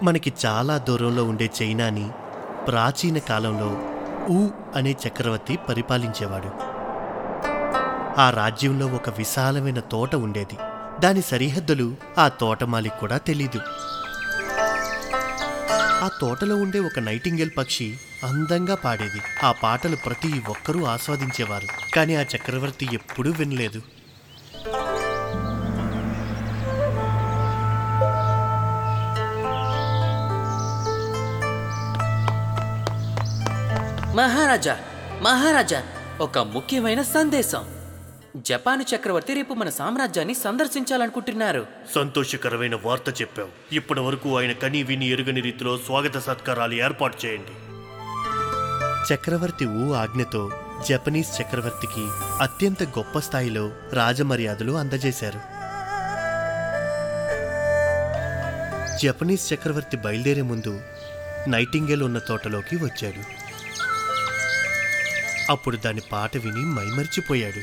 మనకి చాలా దూరంలో ఉండే చైనాని ప్రాచీన కాలంలో ఊ అనే చక్రవర్తి పరిపాలించేవాడు ఆ రాజ్యంలో ఒక విశాలమైన తోట ఉండేది దాని సరిహద్దులు ఆ తోటమాలికి కూడా తెలీదు ఆ తోటలో ఉండే ఒక నైటింగేల్ పక్షి అందంగా పాడేది ఆ పాటలు ప్రతి ఒక్కరూ ఆస్వాదించేవారు కానీ ఆ చక్రవర్తి ఎప్పుడూ వినలేదు మహారాజా మహారాజా ఒక ముఖ్యమైన సందేశం జపాన్ చక్రవర్తి రేపు మన సామ్రాజ్యాన్ని సందర్శించాలనుకుంటున్నారు సంతోషకరమైన వార్త చెప్పావు ఇప్పటి వరకు ఆయన కని విని ఎరుగని రీతిలో స్వాగత సత్కారాలు ఏర్పాటు చేయండి చక్రవర్తి ఊ ఆజ్ఞతో జపనీస్ చక్రవర్తికి అత్యంత గొప్ప స్థాయిలో రాజమర్యాదలు అందజేశారు జపనీస్ చక్రవర్తి బయలుదేరే ముందు నైటింగేల్ ఉన్న తోటలోకి వచ్చాడు అప్పుడు దాని పాట విని మైమరిచిపోయాడు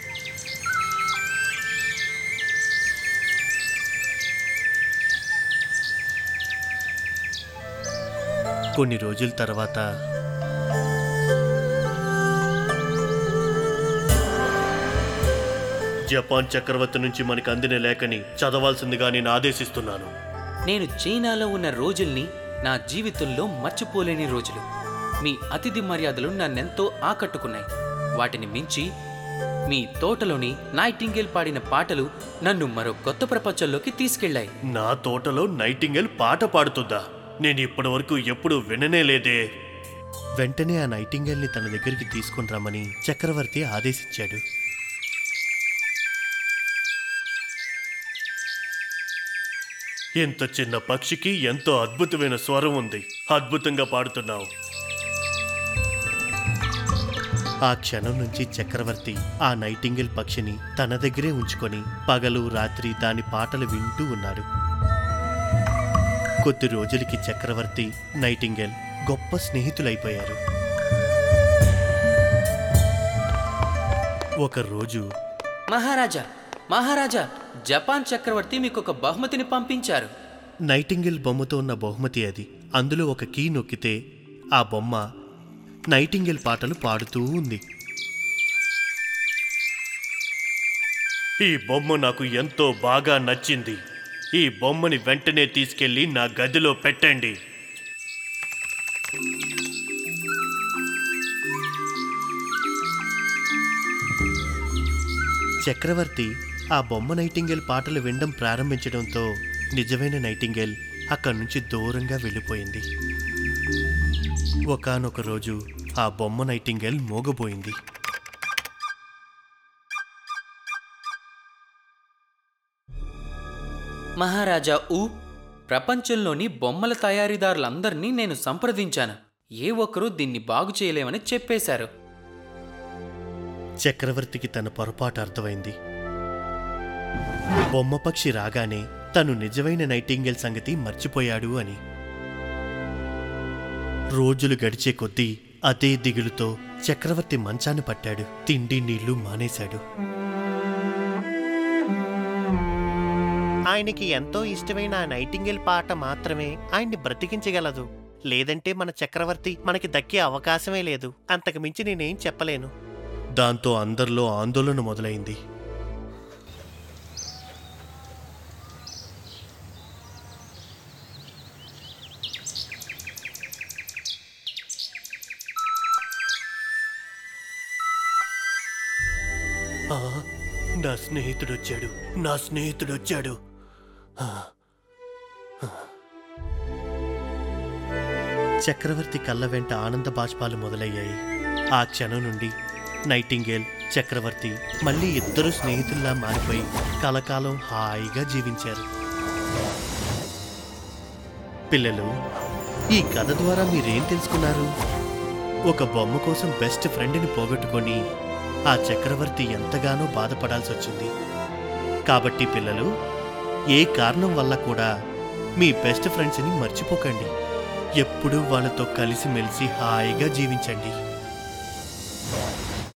కొన్ని రోజుల తర్వాత జపాన్ చక్రవర్తి నుంచి మనకు అందిన లేఖని చదవాల్సిందిగా నేను ఆదేశిస్తున్నాను నేను చైనాలో ఉన్న రోజుల్ని నా జీవితంలో మర్చిపోలేని రోజులు మీ అతిథి మర్యాదలు నన్నెంతో ఆకట్టుకున్నాయి వాటిని మించి మీ తోటలోని నైటింగేల్ పాడిన పాటలు నన్ను మరో కొత్త ప్రపంచంలోకి తీసుకెళ్లాయి నా తోటలో నైటింగేల్ పాట పాడుతుందా నేను ఇప్పటి వరకు ఎప్పుడు విననే లేదే వెంటనే ఆ నైటింగేల్ని తన దగ్గరికి తీసుకుని రమ్మని చక్రవర్తి ఆదేశించాడు ఇంత చిన్న పక్షికి ఎంతో అద్భుతమైన స్వరం ఉంది అద్భుతంగా పాడుతున్నావు ఆ క్షణం నుంచి చక్రవర్తి ఆ నైటింగేల్ పక్షిని తన దగ్గరే ఉంచుకొని పగలు రాత్రి దాని పాటలు వింటూ ఉన్నాడు కొద్ది రోజులకి చక్రవర్తి నైటింగేల్ గొప్ప స్నేహితులైపోయారు ఒక రోజు మహారాజా మహారాజా జపాన్ చక్రవర్తి మీకు ఒక బహుమతిని పంపించారు నైటింగేల్ బొమ్మతో ఉన్న బహుమతి అది అందులో ఒక కీ నొక్కితే ఆ బొమ్మ నైటింగేల్ పాటలు పాడుతూ ఉంది ఈ బొమ్మ నాకు ఎంతో బాగా నచ్చింది ఈ బొమ్మని వెంటనే తీసుకెళ్లి నా గదిలో పెట్టండి చక్రవర్తి ఆ బొమ్మ నైటింగేల్ పాటలు వినడం ప్రారంభించడంతో నిజమైన నైటింగేల్ అక్కడి నుంచి దూరంగా వెళ్ళిపోయింది ఒకానొక రోజు ఆ బొమ్మ నైటింగేల్ మోగబోయింది మహారాజా ఊ ప్రపంచంలోని బొమ్మల తయారీదారులందరినీ నేను సంప్రదించాను ఏ ఒక్కరూ దీన్ని బాగు చేయలేమని చెప్పేశారు చక్రవర్తికి తన పొరపాటు అర్థమైంది బొమ్మ పక్షి రాగానే తను నిజమైన నైటింగేల్ సంగతి మర్చిపోయాడు అని రోజులు గడిచే కొద్దీ అదే దిగులుతో చక్రవర్తి మంచాన్ని పట్టాడు తిండి నీళ్లు మానేశాడు ఆయనకి ఎంతో ఇష్టమైన ఆ నైటింగేల్ పాట మాత్రమే ఆయన్ని బ్రతికించగలదు లేదంటే మన చక్రవర్తి మనకి దక్కే అవకాశమే లేదు అంతకు మించి నేనేం చెప్పలేను దాంతో అందరిలో ఆందోళన మొదలైంది ఆ, నా స్నేహితుడు వచ్చాడు నా స్నేహితుడు వచ్చాడు ఆ, ఆ. చక్రవర్తి కళ్ళ వెంట ఆనంద బాష్పాలు మొదలయ్యాయి ఆ క్షణం నుండి నైటింగేల్ చక్రవర్తి మళ్ళీ ఇద్దరు స్నేహితుల్లా మారిపోయి కలకాలం హాయిగా జీవించారు పిల్లలు ఈ కథ ద్వారా మీరేం తెలుసుకున్నారు ఒక బొమ్మ కోసం బెస్ట్ ఫ్రెండ్ని పోగొట్టుకొని ఆ చక్రవర్తి ఎంతగానో బాధపడాల్సి వచ్చింది కాబట్టి పిల్లలు ఏ కారణం వల్ల కూడా మీ బెస్ట్ ఫ్రెండ్స్ని మర్చిపోకండి ఎప్పుడూ వాళ్ళతో కలిసిమెలిసి హాయిగా జీవించండి